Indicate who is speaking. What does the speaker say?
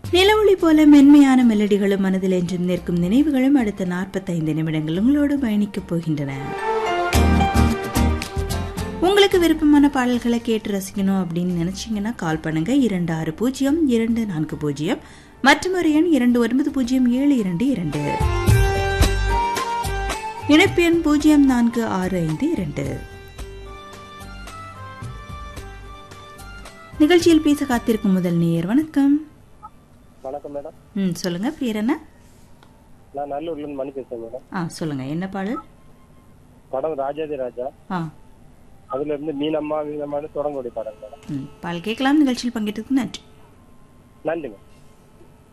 Speaker 1: நிலவொளி போல மென்மையான மெலடிகளும் மனதில் என்றும் நிற்கும் நினைவுகளும் அடுத்த நாற்பத்தைந்து நிமிடங்கள் உங்களோடு பயணிக்கப் போகின்றன உங்களுக்கு விருப்பமான பாடல்களை கேட்டு ரசிக்கணும் அப்படின்னு நினைச்சீங்கன்னா கால் பண்ணுங்க இரண்டு ஆறு பூஜ்ஜியம் இரண்டு நான்கு பூஜ்ஜியம் மற்றும் ஒரு எண் இரண்டு ஒன்பது பூஜ்ஜியம் ஏழு இரண்டு இரண்டு இணைப்பு எண் பூஜ்ஜியம் நான்கு ஆறு ஐந்து இரண்டு நிகழ்ச்சியில் பேச காத்திருக்கும் முதல் நேயர் வணக்கம்
Speaker 2: வணக்கம் மேடம்
Speaker 1: ம் சொல்லுங்க பேர் என்ன
Speaker 2: நான் நல்லூர்ல இருந்து மணி பேசுறேன் மேடம்
Speaker 1: ஆ சொல்லுங்க என்ன பாடல்
Speaker 2: படம் ராஜாதி ராஜா
Speaker 1: ஆ
Speaker 2: அதுல இருந்து மீனம்மா மீனம்மான்னு தொடங்கக்கூடிய படம் மேடம்
Speaker 1: ம் பால் கேட்கலாம் நிகழ்ச்சியில் பங்கேற்றதுக்கு நன்றி
Speaker 2: நன்றிங்க